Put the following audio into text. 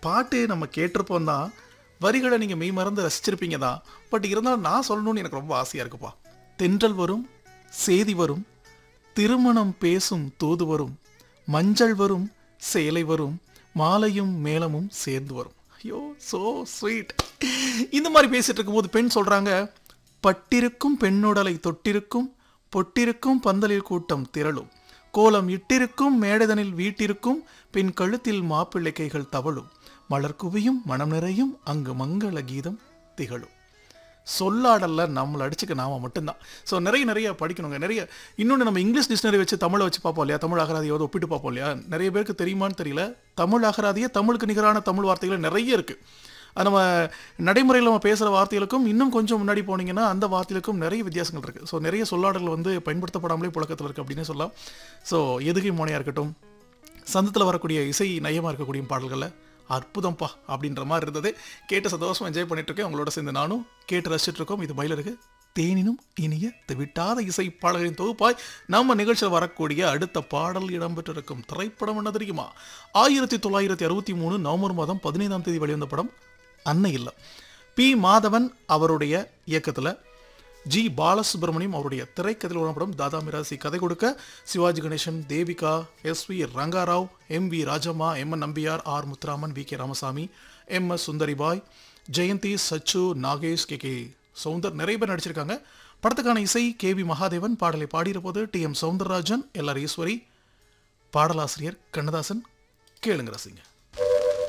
பாட்டு நம்ம கேட்டிருப்போம் தான் வரிகளை நீங்கள் மெய் மறந்து ரசிச்சிருப்பீங்க தான் பட் இருந்தாலும் நான் சொல்லணும்னு எனக்கு ரொம்ப ஆசையாக இருக்குப்பா தென்றல் வரும் சேதி வரும் திருமணம் பேசும் தூது வரும் மஞ்சள் வரும் சேலை வரும் மாலையும் மேளமும் சேர்ந்து வரும் ஐயோ சோ ஸ்வீட் இந்த மாதிரி பேசிட்டு இருக்கும்போது பெண் சொல்றாங்க பட்டிருக்கும் பெண்ணுடலை தொட்டிருக்கும் பொட்டிருக்கும் பந்தலில் கூட்டம் திரளும் கோலம் இட்டிருக்கும் மேடைதனில் வீட்டிருக்கும் பின் கழுத்தில் மாப்பிள்ளை கைகள் தவழும் மலர் குவியும் மனம் நிறையும் அங்கு மங்கள கீதம் திகழும் சொல்லாடல்ல நம்மளை அடிச்சுக்க நாம மட்டும்தான் ஸோ நிறைய நிறைய படிக்கணுங்க நிறைய இன்னொன்று நம்ம இங்கிலீஷ் டிக்ஷனரி வச்சு தமிழை வச்சு பார்ப்போம் இல்லையா தமிழ் அகராதியோட ஒப்பிட்டு பார்ப்போம் இல்லையா நிறைய பேருக்கு தெரியுமான்னு தெரியல தமிழ் அகராதியே தமிழுக்கு நிகரான தமிழ் வார்த்தைகள் நிறைய இருக்கு அது நம்ம நடைமுறையில் நம்ம பேசுகிற வார்த்தைகளுக்கும் இன்னும் கொஞ்சம் முன்னாடி போனீங்கன்னா அந்த வார்த்தைகளுக்கும் நிறைய வித்தியாசங்கள் இருக்குது ஸோ நிறைய சொல்லாடல்கள் வந்து பயன்படுத்தப்படாமலே புழக்கத்தில் இருக்குது அப்படின்னு சொல்லலாம் ஸோ எதுகை மோனையாக இருக்கட்டும் சந்தத்தில் வரக்கூடிய இசை நயமாக இருக்கக்கூடிய பாடல்களில் அற்புதம்ப்பா அப்படின்ற மாதிரி இருந்தது கேட்டு சந்தோஷமா என்ஜாய் பண்ணிட்டு இருக்கேன் உங்களோட சேர்ந்து நானும் கேட்டு ரசிச்சுட்டு இருக்கோம் இது மயிலருக்கு தேனினும் இனிய விட்டாத இசை பாடல்களின் தொகுப்பாய் நம்ம நிகழ்ச்சியில் வரக்கூடிய அடுத்த பாடல் இடம்பெற்றிருக்கும் திரைப்படம் என்ன தெரியுமா ஆயிரத்தி தொள்ளாயிரத்தி அறுபத்தி மூணு நவம்பர் மாதம் பதினைந்தாம் தேதி வெளிவந்த படம் அன்னை இல்லம் பி மாதவன் அவருடைய இயக்கத்தில் ஜி பாலசுப்ரமணியம் அவருடைய திரைக்கதையில் உணப்படும் தாதா மிராசி கதை கொடுக்க Sivaji Ganesan Devika S V Rangarao M V Rajamma M N Nambiar R Muthuraman V K Ramasamy M S Sundaribai Jayanthi Sachu Nagesh K K Soundar நிறைய பேர் நடிச்சிருக்காங்க படத்துக்கான இசை கே வி மகாதேவன் பாடலை பாடியிருப்பது T M Soundararajan L R Eswari பாடலாசிரியர் கண்ணதாசன் கேளுங்க ரசிங்க